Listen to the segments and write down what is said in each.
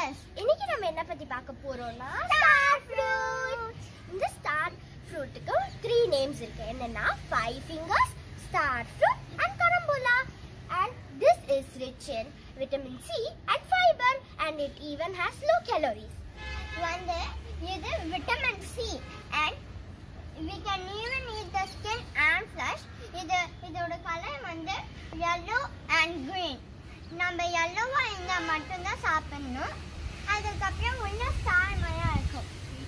delicious. இன்னைக்கு நம்ம என்ன பத்தி பார்க்க போறோம்னா ஸ்டார் ஃப்ரூட் இந்த ஸ்டார் ஃப்ரூட்டுக்கு த்ரீ நேம்ஸ் இருக்கு என்னன்னா five fingers star fruit and carambola and this is rich in vitamin C and fibre and it even has low calories வந்து இது vitamin C and we can even eat the skin and flesh இது இதோட colour வந்து yellow and green நம்ம yellowவா இருந்தா மட்டும்தான் சாப்பிடணும் அதுக்கப்புறம் உள்ள ஸ்டார் மாதிரியா இருக்கும்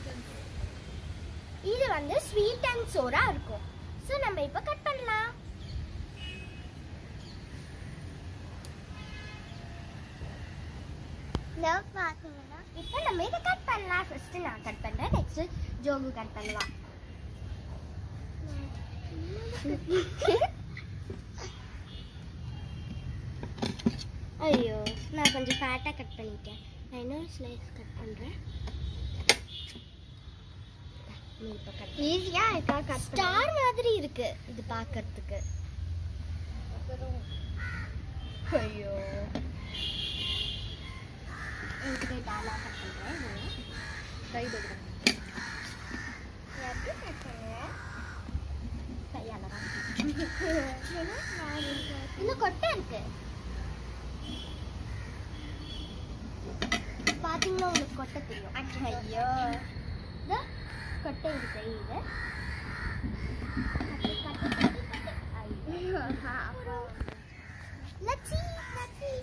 இது வந்து ஸ்வீட் அண்ட் சோரா இருக்கும் ஸோ நம்ம இப்போ கட் பண்ணலாம் லவ் பார்த்தீங்கன்னா இப்போ நம்ம இதை கட் பண்ணலாம் ஃபர்ஸ்ட் நான் கட் பண்ணுறேன் நெக்ஸ்ட் ஜோகு கட் பண்ணலாம் ஐயோ நான் கொஞ்சம் ஃபேட்டாக கட் பண்ணிட்டேன் நான் இன்னொரு ஸ்லைஸ் கட் பண்ணுறேன் ஈஸியாக இருக்கா கட் ஸ்டார் மாதிரி இருக்கு இது பார்க்கறதுக்கு ஐயோ இதுக்கு டாலா கட் பண்ணுறேன் கை எப்படி கட் பண்ணுவேன் கையால தான் இன்னும் கொட்டை இருக்கு பாத்தீங்கன்னா உங்களுக்கு கொட்டை தெரியும் ஐயோ இதோ கொட்டை இருக்கு இது Let's see, let's see.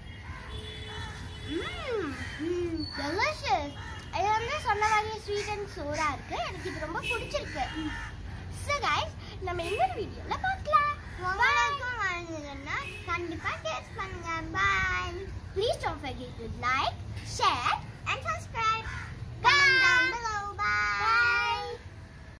Mmm, mmm, delicious. இது வந்து சொன்ன மாதிரி ஸ்வீட் அண்ட் சோரா இருக்கு எனக்கு இது ரொம்ப பிடிச்சிருக்கு ஸோ கைஸ் நம்ம இன்னொரு வீடியோல பார்க்கலாம் உங்களுக்கும் வாழ்ந்ததுன்னா கண்டிப்பா டேஸ்ட் பண்ணுங்க bye please don't forget to like share